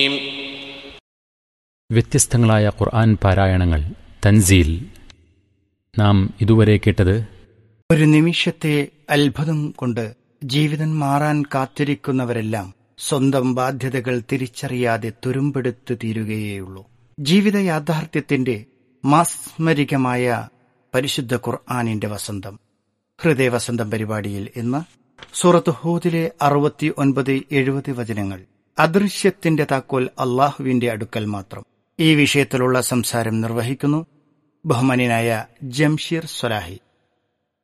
വ്യത്യസ്തങ്ങളായ ഖുർആൻ പാരായണങ്ങൾ തൻസീൽ നാം ഇതുവരെ കേട്ടത് ഒരു നിമിഷത്തെ അത്ഭുതം കൊണ്ട് ജീവിതം മാറാൻ കാത്തിരിക്കുന്നവരെല്ലാം സ്വന്തം ബാധ്യതകൾ തിരിച്ചറിയാതെ തുരുമ്പെടുത്ത് തീരുകയേയുള്ളൂ ജീവിത യാഥാർത്ഥ്യത്തിന്റെ മാസ്മരികമായ പരിശുദ്ധ ഖുർആാനിന്റെ വസന്തം ഹൃദയവസന്തം പരിപാടിയിൽ ഇന്ന് സൂറത്ത് ഹൂദിലെ അറുപത്തി ഒൻപത് എഴുപത് വചനങ്ങൾ അദൃശ്യത്തിന്റെ താക്കോൽ അള്ളാഹുവിന്റെ അടുക്കൽ മാത്രം ഈ വിഷയത്തിലുള്ള സംസാരം നിർവഹിക്കുന്നു ബഹുമാന്യനായ ജംഷീർ സ്വലാഹി